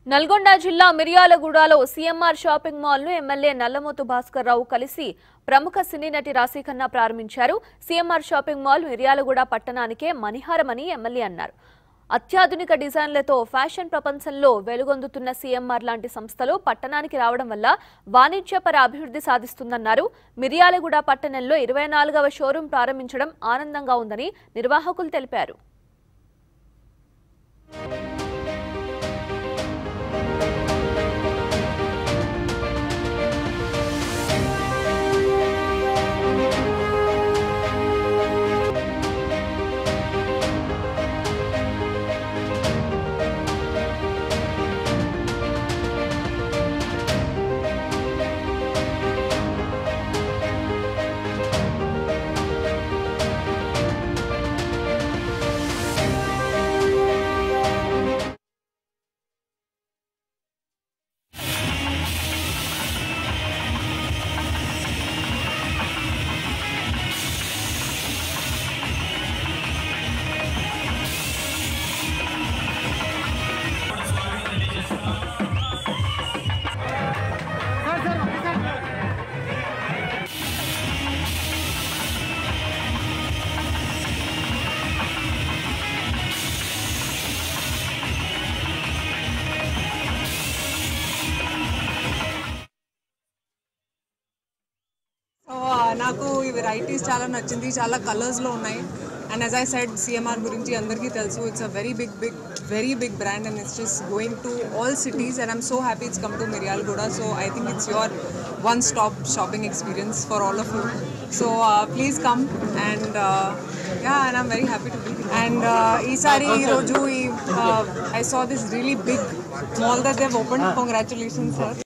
నల్గొండ జిల్లా మిర్యాలగూడలో CMR shopping mall ను ఎమ్మెల్యే నల్లమోతు భాస్కర్ రావు కలిసి ప్రముఖ సినీ నటి రాశిఖన్నా ప్రారంభించారు సీఎంఆర్ షాపింగ్ మాల్ మిర్యాలగూడ పట్టణానికే మణిహారమని ఎమ్మెల్యే అన్నారు అత్యాధునిక డిజైన్లతో ఫ్యాషన్ ప్రపంచంలో వెలుగొందుతున్న సీఎంఆర్ లాంటి సంస్థలు పట్టణానికి రావడం వల్ల వాణిజ్యపర అభివృద్ధి సాధిస్తుందన్నారు మిర్యాలగూడ పట్టణంలో ఇరవై నాలుగవ షోరూం ప్రారంభించడం ఆనందంగా ఉందని నిర్వాహకులు తెలిపారు సో నాకు ఈ వెరైటీస్ చాలా నచ్చింది చాలా కలర్స్లో ఉన్నాయి and as I said CMR గురించి అందరికీ తెలుసు it's a very big big very big brand and it's just going to all cities and I'm so happy it's come to Miryal కూడా so I think it's your one stop shopping experience for all of you so please come and yeah and I'm very happy to be and ఈసారి ఈరోజు ఈ I saw this really big mall that they've open congratulation sir